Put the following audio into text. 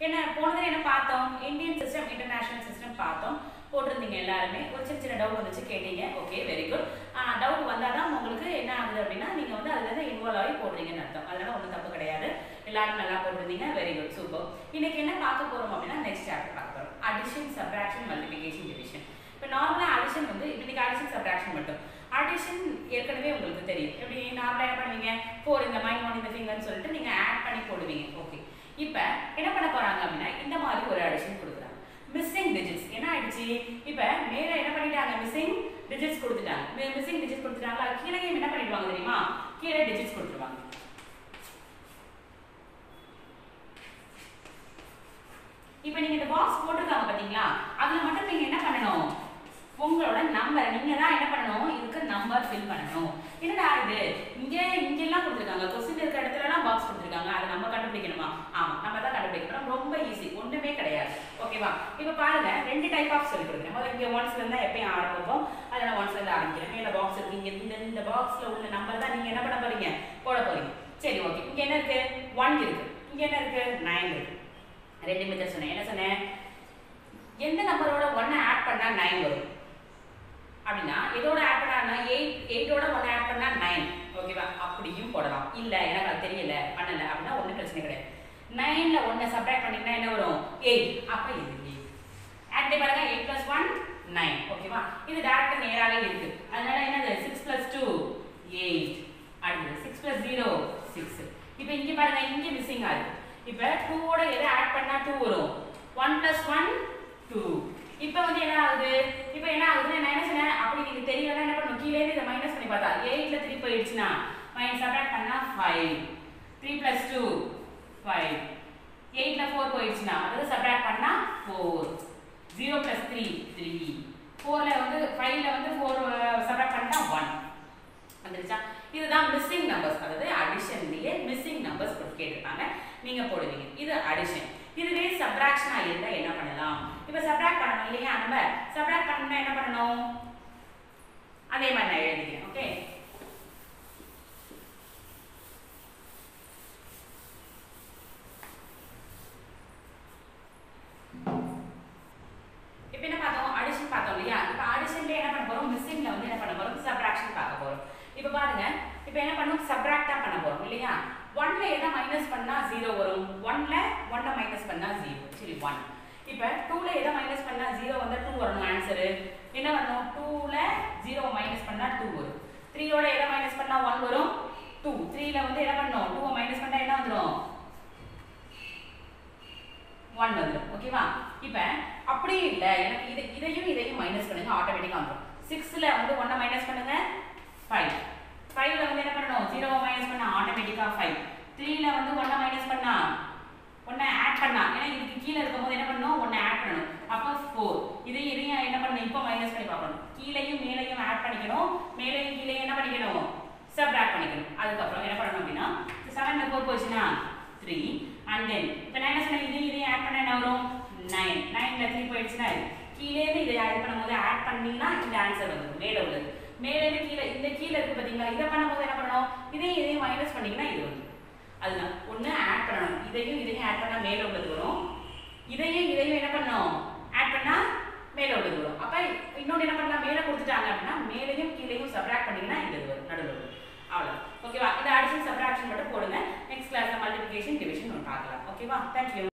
என்ன போனதுல என்ன பார்த்தோம் இந்தியன் சிஸ்டம் இன்டர்நேஷனல் சிஸ்டம் பார்த்தோம் போட்டிருந்தீங்க எல்லாருமே ஒரு சின்ன சின்ன டவுட் வந்துச்சு கேட்டீங்க ஓகே வெரி குட் டவுட் வந்தாதான் உங்களுக்கு என்ன ஆகுது அப்படின்னா நீங்க வந்து அதுல இருந்து இன்வால்வ் ஆகி போடுறீங்கன்னு அர்த்தம் அதனால ஒன்றும் தப்பு கிடையாது எல்லாரும் நல்லா போட்டிருந்தீங்க வெரி குட் சூப்பர் இன்னைக்கு என்ன பார்க்க போறோம் அப்படின்னா நெக்ஸ்ட் சாப்டர் பார்க்க போறோம் அடிஷன் சப்ராக்ஷன் மல்டிபிகேஷன் டிவிஷன் இப்போ நார்மலாக அடிஷன் வந்து இன்னைக்கு அடிஷன் சப்ராக்ஷன் மட்டும் அடிஷன் ஏற்கனவே உங்களுக்கு தெரியும் எப்படி நார்மலாக என்ன பண்ணுவீங்க ஃபோர் இந்த மைண்ட் ஒன் இந்த ஃபிங்கர்னு சொல்லிட்டு நீங்கள் ஆட் பண்ணி போடுவீங்க ஓகே இப்போ என்ன பண்ண போறாங்க அப்படின்னா இந்த மாதிரி ஒரு அடிஷன் கொடுக்குறாங்க மிஸ்ஸிங் டிஜிட்ஸ் என்ன ஆயிடுச்சு இப்போ மேலே என்ன பண்ணிட்டாங்க மிஸ்ஸிங் டிஜிட்ஸ் கொடுத்துட்டாங்க மிஸ்ஸிங் டிஜிட்ஸ் கொடுத்துட்டாங்களா கீழே என்ன பண்ணிடுவாங்க தெரியுமா கீழே டிஜிட்ஸ் கொடுத்துருவாங்க இப்போ நீங்க இந்த பாக்ஸ் போட்டிருக்காங்க பாத்தீங்களா அதுல மட்டும் நீங்க என்ன பண்ணணும் உங்களோட நம்பர் நீங்க தான் என்ன பண்ணணும் இதுக்கு நம்பர் ஃபில் பண்ணணும் என்னடா இது இங்க இங்க எல்லாம் கொடுத்துருக்காங்க கொஸ்டின் இருக்கிற இடத்துல எல்லாம் பாக்ஸ் கொடுத்துருக்காங்க அதை நம்ம கண்டுபிடிக்கணுமா ஆமா நம்ம தான் கண்டுபிடிக்கணும் ரொம்ப ஈஸி ஒண்ணுமே கிடையாது ஓகேவா இப்போ பாருங்க ரெண்டு டைப் ஆஃப் சொல்லி கொடுக்குறேன் முதல்ல இங்க ஒன்ஸ்ல இருந்தா எப்பயும் ஆரம்பிப்போம் அதை நான் ஒன்ஸ்ல இருந்து ஆரம்பிக்கிறேன் மேல பாக்ஸ் இருக்கு இங்க இந்த இந்த பாக்ஸ்ல உள்ள நம்பர் தான் நீங்க என்ன பண்ண போறீங்க போட போறீங்க சரி ஓகே இங்க என்ன இருக்கு ஒன் இருக்கு இங்க என்ன இருக்கு நைன் இருக்கு ரெண்டு மெத்தட் சொன்னேன் என்ன சொன்னேன் எந்த நம்பரோட ஒன்னை ஆட் பண்ணா நைன் வரும் அப்படின்னா இதோட ஆட் பண்ணா எயிட் எயிட்டோட ஒன்று ஆட் பண்ணா நைன் ஓகேவா அப்படியும் போடலாம் இல்லை எனக்கு அது தெரியல பண்ணல அப்படின்னா ஒன்றும் பிரச்சனை கிடையாது நைன்ல ஒன்றை சப்ராக்ட் பண்ணீங்கன்னா என்ன வரும் எயிட் அப்போ இது எயிட் ஆட் பண்ணி பாருங்க எயிட் ப்ளஸ் ஒன் நைன் ஓகேவா இது டேரக்டாக நேராகவே இருக்கு அதனால என்னது சிக்ஸ் ப்ளஸ் டூ எயிட் அடுத்தது சிக்ஸ் ப்ளஸ் ஜீரோ சிக்ஸ் இப்போ இங்கே பாருங்க இங்கே மிஸ்ஸிங் ஆகுது இப்போ டூவோட எதை ஆட் பண்ணா டூ வரும் ஒன் ப்ளஸ் ஒன் டூ இப்போ வந்து என்ன ஆகுது இப்போ என்ன ஆகுது நான் என்ன சொன்னேன் அப்படி நீங்க தெரியலன்னா என்ன பண்ணணும் கீழே இருந்து இதை மைனஸ் பண்ணி பார்த்தா எயிட்ல த்ரீ போயிடுச்சுன்னா மைனஸ் சப்ராக்ட் பண்ணா five three plus two five எயிட்ல ஃபோர் போயிடுச்சுன்னா அதாவது சப்ராக்ட் பண்ணா four zero plus three three ஃபோர்ல வந்து ஃபைவ்ல வந்து ஃபோர் சப்ராக்ட் பண்ணா ஒன் வந்துருச்சா இதுதான் மிஸ்ஸிங் நம்பர்ஸ் அதாவது அடிஷன்லயே மிஸ்ஸிங் நம்பர்ஸ் கேட்டிருக்காங்க நீங்க போடுவீங்க இது அடிஷன் இதுவே சப்ராக்ஷனா இருந்தா என்ன பண்ணலாம் இப்ப சப்ராக்ட் பண்ணணும் இல்லையா நம்ம சப்ராக்ட் பண்ணணும்னா என்ன பண்ணணும் அதே மாதிரி நான் எழுதிக்கிறேன் ஓகே இப்போ என்ன பார்த்தோம் அடிஷன் பார்த்தோம் இல்லையா இப்போ அடிஷன்ல என்ன பண்ண போறோம் மிஸ்ஸிங்ல வந்து என்ன பண்ண போறோம் சப்ராக்ஷன் பார்க்க போறோம் இப்போ பாருங்க இப்போ என்ன பண்ணும் சப்ராக்ட் தான் பண்ண போறோம் இல்லையா ஒன்ல எதை மைனஸ் பண்ணா ஜீரோ வரும் ஒன்ல ஒன்னை மைனஸ் பண்ணா ஜீரோ சரி ஒன் இப்போ டூல எதை மைனஸ் பண்ணா ஜீரோ வந்தா டூ வரணும் ஆன்சரு என்ன வரணும் டூல ஜீரோ மைனஸ் பண்ணா டூ வரும் த்ரீயோட எதை மைனஸ் பண்ணா ஒன் வரும் டூ த்ரீல வந்து என்ன பண்ணணும் டூவை மைனஸ் பண்ணா என்ன வந்துடும் ஒன் வந்துடும் ஓகேவா இப்போ அப்படியே இல்லை எனக்கு இது இதையும் இதையும் மைனஸ் பண்ணுங்க ஆட்டோமேட்டிக்காக வந்துடும் சிக்ஸில் வந்து ஒன்றை மைனஸ் பண்ணுங்க ஃபைவ் ஃபைவ்ல வந்து என்ன பண்ணணும் ஜீரோவை மைனஸ் பண்ணா ஆட்டோமேட்டிக்காக ஃபைவ் த்ரீல வந்து ஒன்றை மைனஸ் பண்ணா ஒன்றை ஆட் பண்ணா ஏன்னா இதுக்கு கீழே இருக்கும்போது என்ன பண்ணணும் ஒன்றை ஆட் பண்ணணும் அப்போ ஃபோர் இதையும் இதையும் என்ன பண்ணணும் இப்போ மைனஸ் பண்ணி பார்க்கணும் கீழையும் மேலையும் ஆட் பண்ணிக்கணும் மேலையும் கீழையும் என்ன பண்ணிக்கணும் சப்ராக்ட் பண்ணிக்கணும் அதுக்கப்புறம் என்ன பண்ணணும் அப்படின்னா செவன்ல ஃபோர் போச்சுன்னா த்ரீ அண்ட் தென் இப்போ நான் என்ன சொன்னேன் இதையும் இதையும் ஆட் பண்ண என்ன வரும் நைன் நைன்ல த்ரீ போயிடுச்சுன்னா கீழே இருந்து இதை ஆட் பண்ணும்போது ஆட் பண்ணீங்கன்னா இந்த ஆன்சர் வந்துடும் மேலே உள்ளது மேலே இருந்து கீழே இந்த கீழே இருக்கு பார்த்தீங்களா இதை பண்ணும்போது என்ன பண்ணணும் இதையும் இதையும் மைனஸ் பண்ணீங்கன்னா இது வந்துடும் அதுதான் ஒன்று ஆட் பண்ணணும் இதையும் இதையும் ஆட் பண்ணால் மேலே உள்ளது வரும் இதையும் இதையும் என்ன பண்ணணும் ஆட் பண்ணால் மேலே உள்ளது வரும் அப்போ இன்னொன்று என்ன பண்ணலாம் மேலே கொடுத்துட்டாங்க அப்படின்னா மேலேயும் கீழேயும் சப்ராக்ட் பண்ணீங்கன்னா இந்த இது வரும் நடுவில் வரும் அவ்வளோ ஓகேவா இந்த அடிஷன் சப்ராக்ஷன் மட்டும் போடுங்க நெக்ஸ்ட் கிளாஸ்ல மல்டிபிகேஷன் டிவிஷன் ஒன்று பார்க்கலாம் ஓகேவா தேங்க்யூ